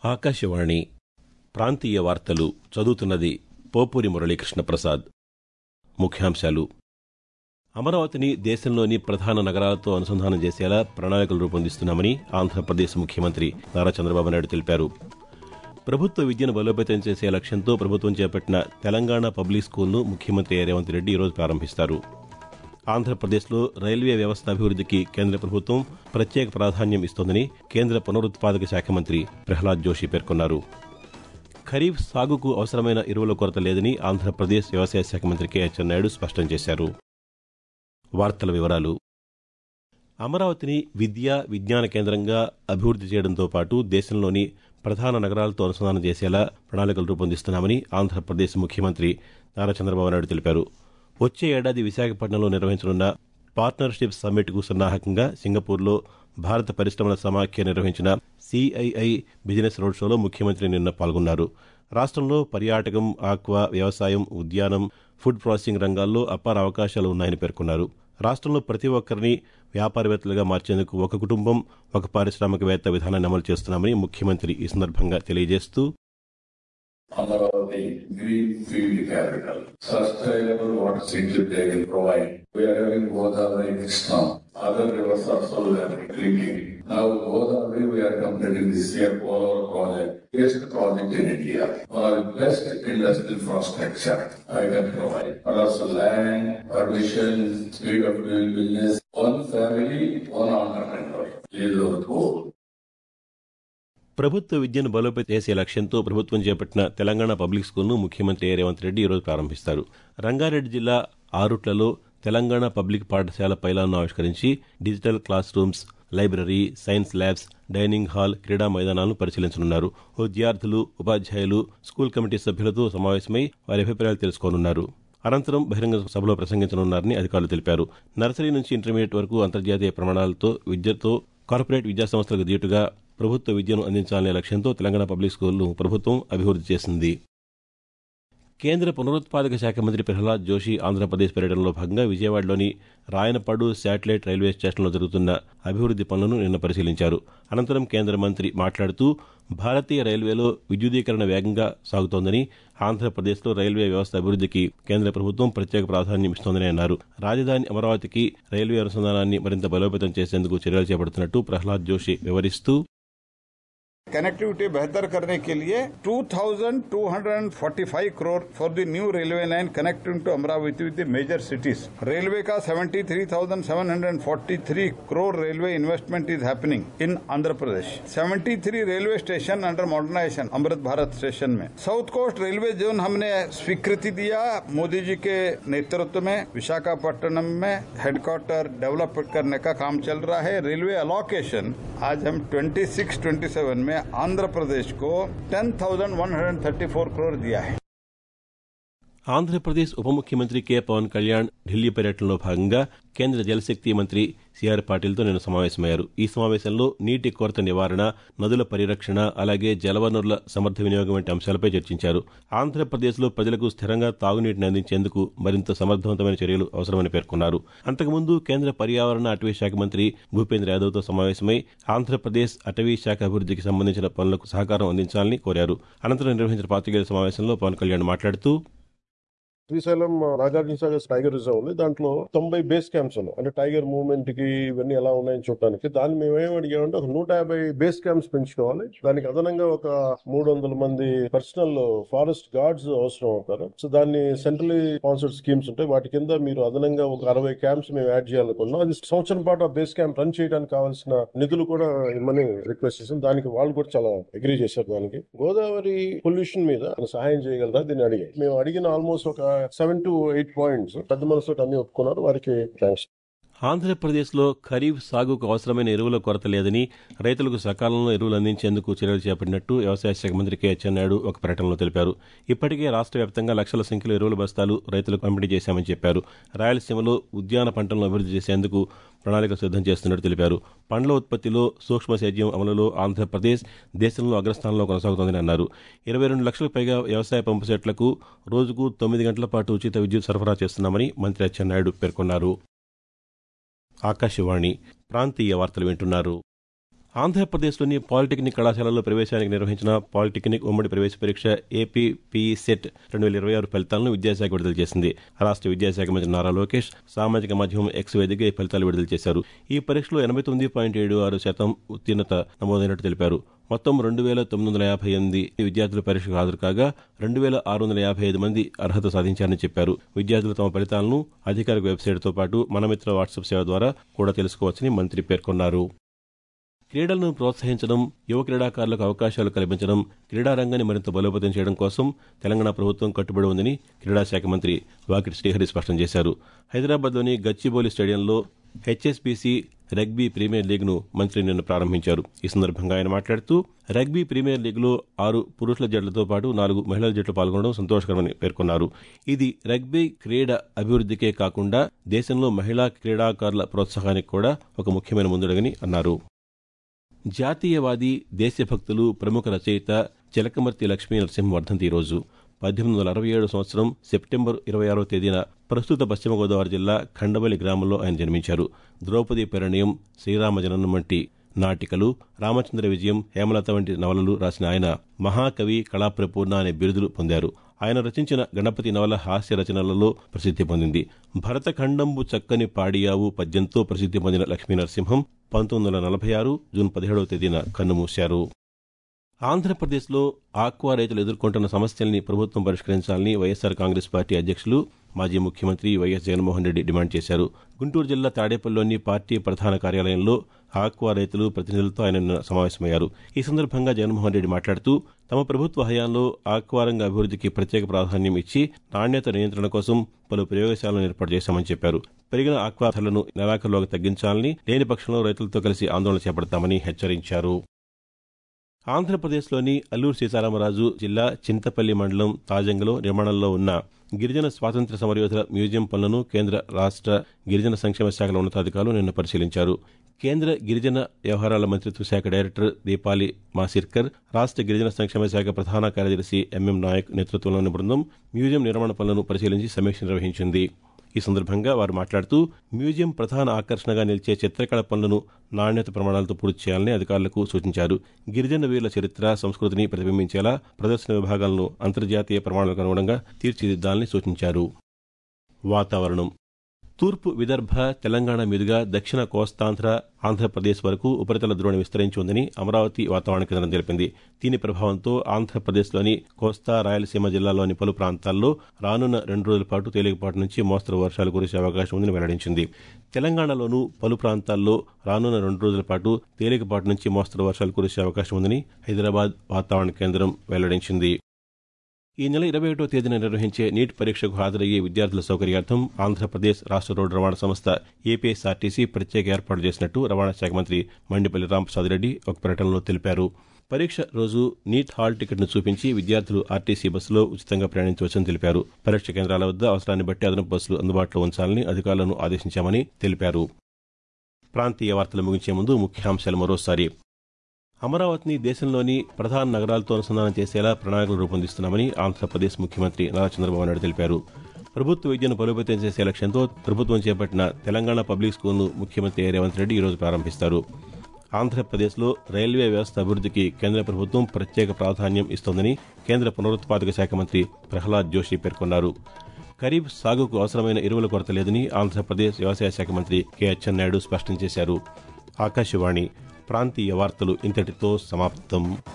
ఆకాశవాణి ప్రాంతీయ వార్తలు చదువుతున్నది పోపూరి మురళీకృష్ణ ప్రసాద్ ముఖ్యాంశాలు అమరావతిని దేశంలోని ప్రధాన నగరాలతో అనుసంధానం చేసేలా ప్రణాళికలు రూపొందిస్తున్నామని ఆంధ్రప్రదేశ్ ముఖ్యమంత్రి నారా చంద్రబాబు నాయుడు తెలిపారు ప్రభుత్వ విద్యను బలోపేతం చేసే లక్ష్యంతో ప్రభుత్వం చేపట్టిన తెలంగాణ పబ్లిక్ స్కూల్ను ముఖ్యమంత్రి రేవంత్ రెడ్డి ఈరోజు ప్రారంభిస్తారు ఆంధ్రప్రదేశ్లో రైల్వే వ్యవస్థ అభివృద్ధికి కేంద్ర ప్రభుత్వం ప్రత్యేక ప్రాధాన్యం ఇస్తోందని కేంద్ర పునరుత్పాదక శాఖ మంత్రి ప్రహ్లాద్ జోషి పేర్కొన్నారు ఖరీఫ్ సాగుకు అవసరమైన ఎరువుల కొరత లేదని ఆంధ్రప్రదేశ్ వ్యవసాయ శాఖ మంత్రి కె అచ్చెన్నాయుడు స్పష్టం చేశారు వార్తల వివరాలు అమరావతిని విద్యా విజ్ఞాన కేంద్రంగా అభివృద్ధి చేయడంతో పాటు దేశంలోని ప్రధాన నగరాలతో అనుసంధానం చేసేలా ప్రణాళికలు రూపొందిస్తున్నామని ఆంధ్రప్రదేశ్ ముఖ్యమంత్రి నారా చంద్రబాబు నాయుడు తెలిపారు వచ్చే ఏడాది విశాఖపట్నంలో నిర్వహించనున్న పార్ట్నర్షిప్ సమ్మిట్కు సన్నాహకంగా సింగపూర్లో భారత పరిశ్రమల సమాఖ్య నిర్వహించిన సిఐఐ బిజినెస్ రోడ్ షోలో ముఖ్యమంత్రి నిన్న పాల్గొన్నారు రాష్ట్రంలో పర్యాటకం ఆక్వా వ్యవసాయం ఉద్యానం ఫుడ్ ప్రాసెసింగ్ రంగాల్లో అపార అవకాశాలు ఉన్నాయని పేర్కొన్నారు రాష్ట్రంలో ప్రతి ఒక్కరిని వ్యాపారవేత్తలుగా మార్చేందుకు ఒక కుటుంబం ఒక పారిశ్రామికవేత్త విధానాన్ని అమలు చేస్తున్నామని ముఖ్యమంత్రి ఈ సందర్భంగా తెలియజేస్తూ Amaravati Greenfield Capital. Sustainable water security they will provide. We are having Godavari Krishna. Other rivers also we are drinking. Now Godavari we are completing this year Polar project. Biggest project in India. One of the best industrial infrastructure I can provide. And also land, permission, speed of doing business. One family, one entrepreneur. These are the goal. ప్రభుత్వ విద్యను బలోపేతం చేసే లక్ష్యంతో ప్రభుత్వం చేపట్టిన Telangana public స్కూల్ను ముఖ్యమంత్రి రేవంత్ రెడ్డి ఈరోజు ప్రారంభిస్తారు రంగారెడ్డి జిల్లా ఆరుట్లలో తెలంగాణ పబ్లిక్ పాఠశాల పైలాన్ను ఆవిష్కరించి digital class rooms library science labs dining hall క్రీడా మైదానాలను పరిశీలించనున్నారు విద్యార్థులు ఉపాధ్యాయులు స్కూల్ కమిటీ సభ్యులతో సమావేశమై వారి అభిప్రాయాలు తెలుసుకోనున్నారు అనంతరం బహిరంగ సభలో ప్రసంగించనున్నారని అధికారులు తెలిపారు నర్సరీ నుంచి ఇంటర్మీడియట్ వరకు అంతర్జాతీయ ప్రమాణాలతో విద్యతో కార్పొరేట్ విద్యా సంస్థలకు దీటుగా ప్రభుత్వ విద్యను అందించాలనే లక్ష్యంతో తెలంగాణ పబ్లిక్ స్కూల్ను ప్రభుత్వం అభివృద్ధి చేసింది కేంద్ర పునరుత్పాదక శాఖ మంత్రి ప్రహ్లాద్ జోషి ఆంధ్రప్రదేశ్ పర్యటనలో భాగంగా విజయవాడలోని రాయనపాడు శాటిలైట్ రైల్వే స్టేషన్లో జరుగుతున్న అభివృద్ది పనులను నిన్న పరిశీలించారు అనంతరం కేంద్ర మంత్రి మాట్లాడుతూ భారతీయ రైల్వేలో విద్యుదీకరణ వేగంగా సాగుతోందని ఆంధ్రప్రదేశ్లో రైల్వే వ్యవస్థ అభివృద్ధికి కేంద్ర ప్రభుత్వం ప్రత్యేక ప్రాధాన్యం ఇస్తోందని అన్నారు రాజధాని అమరావతికి రైల్వే అనుసంధానాన్ని మరింత బలోపేతం చేసేందుకు చర్యలు చేపడుతున్నట్టు ప్రహ్లాద్ జోషి వివరిస్తూ कनेक्टिविटी बेहतर करने के लिए 2,245 crore for the new railway line connecting to Amaravati with the major cities railway का 73,743 crore railway investment is happening in Andhra Pradesh 73 railway station under modernisation Amrit Bharat station में साउथ कोस्ट रेलवे जोन हमने स्वीकृति दिया मोदी जी के नेतृत्व में विशाखापट्टनम में हेडक्वार्टर डेवलप करने का काम चल रहा है रेलवे अलोकेशन आज हम 26 27 में आंध्र प्रदेश को 10,134 करोड़ दिया है ఆంధ్రప్రదేశ్ ఉప ముఖ్యమంత్రి కె పవన్ కళ్యాణ్ ఢిల్లీ పర్యటనలో భాగంగా కేంద్ర జలశక్తి మంత్రి సిఆర్ పాటిల్తో నిన్న సమావేశమయ్యారు ఈ సమావేశంలో నీటి కొరత నివారణ నదుల పరిరక్షణ అలాగే జలవనరుల సమర్థ వినియోగం వంటి అంశాలపై చర్చించారు ఆంధ్రప్రదేశ్లో ప్రజలకు స్థిరంగా తాగునీటిని అందించేందుకు మరింత సమర్థవంతమైన చర్యలు అవసరమని పేర్కొన్నారు అంతకుముందు కేంద్ర పర్యావరణ అటవీ శాఖ మంత్రి భూపేంద్ర యాదవ్తో సమావేశమై ఆంధ్రప్రదేశ్ అటవీ శాఖ అభివృద్ధికి సంబంధించిన పనులకు సహకారం అందించాలని కోరారు అనంతరం నిర్వహించిన పాతికేయుల సమావేశంలో పవన్ కళ్యాణ్ మాట్లాడుతూ శ్రీశైలం నాగార్జున సాగర్ టైగర్ రిజర్వ్ ఉంది దాంట్లో తొంభై బేస్ క్యాంప్స్ ఉన్నాయి అంటే టైగర్ మూవ్మెంట్ కి ఇవన్నీ ఎలా ఉన్నాయని చూడడానికి దాన్ని మేము ఏం అడిగామంటే ఒక నూట యాభై బేస్ క్యాంప్స్ పెంచుకోవాలి దానికి అదనంగా ఒక మూడు వందల మంది పర్సనల్ ఫారెస్ట్ గార్డ్స్ అవసరం అవుతారు సో దాన్ని సెంట్రలీ స్పాన్సర్డ్ స్కీమ్స్ ఉంటాయి వాటి కింద మీరు అదనంగా ఒక అరవై క్యాంప్స్ మేము యాడ్ చేయాలనుకున్నాం అది సంవత్సరం పాటు ఆ బేస్ క్యాంప్ రన్ చేయడానికి కావాల్సిన నిధులు కూడా ఇమ్మని రిక్వెస్ట్ చేసాం దానికి వాళ్ళు కూడా చాలా అగ్రీ చేశారు దానికి గోదావరి పొల్యూషన్ మీద సహాయం చేయగలరా దీన్ని అడిగాయి మేము అడిగిన ఆల్మోస్ట్ ఒక సెవెన్ టు ఎయిట్ పాయింట్స్ పెద్ద మనసుతో అన్ని ఒప్పుకున్నారు వారికి థ్యాంక్స్ ఆంధ్రప్రదేశ్లో ఖరీఫ్ సాగుకు అవసరమైన ఎరువుల కొరత లేదని రైతులకు సకాలంలో ఎరువులు అందించేందుకు చర్యలు చేపట్టినట్టు వ్యవసాయ శాఖ మంత్రి కె అచ్చెన్నాయుడు ఒక ప్రకటనలో తెలిపారు ఇప్పటికే రాష్ట్ర వ్యాప్తంగా లక్షల సంఖ్యలో ఎరువుల బస్తాలు రైతులకు పంపిణీ చేశామని చెప్పారు రాయలసీమలో ఉద్యాన పంటలను అభివృద్ధి చేసేందుకు ప్రణాళిక సిద్దం చేస్తున్నట్టు తెలిపారు పండ్ల ఉత్పత్తిలో సూక్ష్మ సేద్యం అమలులో ఆంధ్రప్రదేశ్ దేశంలో అగ్రస్థానంలో కొనసాగుతోందని అన్నారు ఇరవై రెండు లక్షలకు పైగా వ్యవసాయ పంపు సెట్లకు రోజుకు తొమ్మిది గంటల పాటు ఉచిత విద్యుత్ సరఫరా చేస్తున్నామని మంత్రి అచ్చెన్నాయుడు పేర్కొన్నారు ఆకాశవాణి ప్రాంతీయ వార్తలు వింటున్నారు ఆంధ్రప్రదేశ్లోని పాలిటెక్నిక్ కళాశాలలో ప్రవేశానికి నిర్వహించిన పాలిటెక్నిక్ ఉమ్మడి ప్రవేశ పరీక్ష ఏపీ పీఈ సెట్ రెండు వేల ఇరవై ఆరు ఫలితాలను విద్యాశాఖ విడుదల చేసింది రాష్ట్ర విద్యాశాఖ మంత్రి నారా లోకేష్ సామాజిక మాధ్యమం ఎక్స్ వేదికగా ఈ ఫలితాలు విడుదల చేశారు ఈ పరీక్షలో ఎనభై తొమ్మిది పాయింట్ ఏడు ఆరు శాతం ఉత్తీర్ణత నమోదైనట్టు తెలిపారు మొత్తం రెండు వేల తొమ్మిది వందల యాభై ఎనిమిది విద్యార్థులు పరీక్షకు హాజరు కాగా రెండు వేల ఆరు వందల యాభై ఐదు మంది అర్హత సాధించారని చెప్పారు విద్యార్థులు తమ ఫలితాలను అధికారిక వెబ్సైట్తో పాటు మనమిత్ర వాట్సాప్ సేవ ద్వారా కూడా తెలుసుకోవచ్చని మంత్రి పేర్కొన్నారు క్రీడలను ప్రోత్సహించడం యువ క్రీడాకారులకు అవకాశాలు కల్పించడం క్రీడా రంగాన్ని మరింత బలోపేతం చేయడం కోసం తెలంగాణ ప్రభుత్వం కట్టుబడి ఉందని క్రీడా శాఖ మంత్రి వాకిటి శ్రీహరి స్పష్టం చేశారు హైదరాబాద్లోని గచ్చిబౌలి స్టేడియంలో హెచ్ఎస్బీసీ రగ్బీ ప్రీమియర్ లీగ్ను మంత్రి నిన్న ప్రారంభించారు ఈ సందర్భంగా ఆయన మాట్లాడుతూ రగ్బీ ప్రీమియర్ లీగ్లో ఆరు పురుషుల జట్లతో పాటు నాలుగు మహిళల జట్లు పాల్గొనడం సంతోషకరమని పేర్కొన్నారు ఇది రగ్బీ క్రీడ అభివృద్ధికే కాకుండా దేశంలో మహిళా క్రీడాకారుల ప్రోత్సాహానికి కూడా ఒక ముఖ్యమైన ముందడుగని అన్నారు జాతీయవాది దేశభక్తులు ప్రముఖ రచయిత చిలకమర్తి లక్ష్మీ నరసింహ వర్ధంతి ఈరోజు పద్దెనిమిది వందల అరవై ఏడు సంవత్సరం సెప్టెంబర్ ఇరవై ఆరో తేదీన ప్రస్తుత పశ్చిమ గోదావరి జిల్లా ఖండవల్లి గ్రామంలో ఆయన జన్మించారు ద్రౌపది పరిణయం శ్రీరామ జననం వంటి నాటికలు రామచంద్ర విజయం హేమలత వంటి నవలలు రాసిన ఆయన మహాకవి కళాప్రపూర్ణ అనే బిరుదులు పొందారు ఆయన రచించిన గణపతి నవల హాస్య రచనలలో ప్రసిద్ధి పొందింది భరతఖండంబు చక్కని పాడియావు పద్యంతో ప్రసిద్ధి పొందిన లక్ష్మీ నరసింహం పంతొమ్మిది వందల నలభై ఆరు జూన్ పదిహేడవ తేదీన కన్నుమూశారు ఆంధ్రప్రదేశ్లో ఆక్వా రైతులు ఎదుర్కొంటున్న సమస్యల్ని ప్రభుత్వం పరిష్కరించాలని వైఎస్సార్ కాంగ్రెస్ పార్టీ అధ్యక్షులు మాజీ ముఖ్యమంత్రి వైఎస్ జగన్మోహన్ రెడ్డి డిమాండ్ చేశారు గుంటూరు జిల్లా తాడేపల్లిలోని పార్టీ ప్రధాన కార్యాలయంలో ఆక్వా రైతులు ప్రతినిధులతో ఆయన నిన్న సమావేశమయ్యారు ఈ సందర్భంగా జగన్మోహన్ రెడ్డి మాట్లాడుతూ తమ ప్రభుత్వ హయాంలో ఆక్వా రంగ అభివృద్ధికి ప్రత్యేక ప్రాధాన్యం ఇచ్చి నాణ్యత నియంత్రణ కోసం పలు ప్రయోగశాలను ఏర్పాటు చేశామని చెప్పారు పెరిగిన ఆక్వా ధరలను నెలాఖరులోగా తగ్గించాలని లేని పక్షంలో రైతులతో కలిసి ఆందోళన చేపడతామని హెచ్చరించారు ఆంధ్రప్రదేశ్లోని అల్లూరు సీతారామరాజు జిల్లా చింతపల్లి మండలం తాజంగలో నిర్మాణంలో ఉన్న గిరిజన స్వాతంత్ర్య సమరయోధుల మ్యూజియం పనులను కేంద్ర రాష్ట్ర గిరిజన సంక్షేమ శాఖల ఉన్నతాధికారులు నిన్న పరిశీలించారు కేంద్ర గిరిజన వ్యవహారాల మంత్రిత్వ శాఖ డైరెక్టర్ దీపాలి మాసిర్కర్ రాష్ట్ర గిరిజన సంక్షేమ శాఖ ప్రధాన కార్యదర్శి ఎంఎం నాయక్ నేతృత్వంలోని బృందం మ్యూజియం నిర్మాణ పనులను పరిశీలించి సమీక్ష నిర్వహించింది ఈ సందర్భంగా వారు మాట్లాడుతూ మ్యూజియం ప్రధాన ఆకర్షణగా నిలిచే చిత్రకళ పనులను నాణ్యత ప్రమాణాలతో పూర్తి చేయాలని అధికారులకు సూచించారు గిరిజన వీరుల చరిత్ర సంస్కృతిని ప్రతిబింబించేలా ప్రదర్శన విభాగాలను అంతర్జాతీయ ప్రమాణాలకు అనుగుణంగా తీర్చిదిద్దాలని సూచించారు వాతావరణం తూర్పు విదర్భ తెలంగాణ మీదుగా దక్షిణ కోస్తాంధ్ర ఆంధ్రప్రదేశ్ వరకు ఉపరితల ద్రోణి విస్తరించి ఉందని అమరావతి వాతావరణ కేంద్రం తెలిపింది దీని ప్రభావంతో ఆంధ్రప్రదేశ్లోని కోస్తా రాయలసీమ జిల్లాలోని పలు ప్రాంతాల్లో రానున్న రెండు రోజుల పాటు తేలికపాటి నుంచి మోస్తరు వర్షాలు కురిసే అవకాశం ఉందని వెల్లడించింది తెలంగాణలోనూ పలు ప్రాంతాల్లో రానున్న రెండు రోజుల పాటు తేలికపాటి నుంచి మోస్తరు వర్షాలు కురిసే అవకాశం ఉందని హైదరాబాద్ వాతావరణ కేంద్రం వెల్లడించింది ఈ నెల ఇరవై ఒకటో తేదీన నిర్వహించే నీట్ పరీక్షకు హాజరయ్యే విద్యార్థుల సౌకర్యార్థం ఆంధ్రప్రదేశ్ రాష్ట్ర రోడ్డు రవాణా సంస్థ ఏపీఎస్ఆర్టీసీ ప్రత్యేక ఏర్పాటు చేసినట్టు రవాణా శాఖ మంత్రి మండిపల్లి రాంప్రసాద్ రెడ్డి ఒక ప్రకటనలో తెలిపారు పరీక్ష రోజు నీట్ హాల్ టికెట్ను చూపించి విద్యార్థులు ఆర్టీసీ బస్సులో ఉచితంగా ప్రయాణించవచ్చని తెలిపారు పరీక్ష కేంద్రాల వద్ద అవసరాన్ని బట్టి అదనపు బస్సులు అందుబాటులో ఉంచాలని అధికారులను ఆదేశించామని తెలిపారు ప్రాంతీయ వార్తలు ముగించే ముందు ముఖ్యాంశాలు మరోసారి అమరావతిని దేశంలోని ప్రధాన నగరాలతో అనుసంధానం చేసేలా ప్రణాళికలు రూపొందిస్తున్నామని ఆంధ్రప్రదేశ్ ముఖ్యమంత్రి నారా చంద్రబాబు నాయుడు తెలిపారు ప్రభుత్వ విద్యను బలోపేతం చేసే లక్ష్యంతో ప్రభుత్వం చేపట్టిన తెలంగాణ పబ్లిక్ స్కూల్ను ముఖ్యమంత్రి రేవంత్ రెడ్డి ఈరోజు ప్రారంభిస్తారు ఆంధ్రప్రదేశ్లో రైల్వే వ్యవస్థ అభివృద్ధికి కేంద్ర ప్రభుత్వం ప్రత్యేక ప్రాధాన్యం ఇస్తోందని కేంద్ర పునరుత్పాదక శాఖ మంత్రి ప్రహ్లాద్ జోషి పేర్కొన్నారు ఖరీఫ్ సాగుకు అవసరమైన ఎరువుల కొరత లేదని ఆంధ్రప్రదేశ్ వ్యవసాయ శాఖ మంత్రి కె అచ్చెన్నాయుడు స్పష్టం చేశారు ఆకాశవాణి ప్రాంతీయ వార్తలు ఇంతటితో సమాప్తం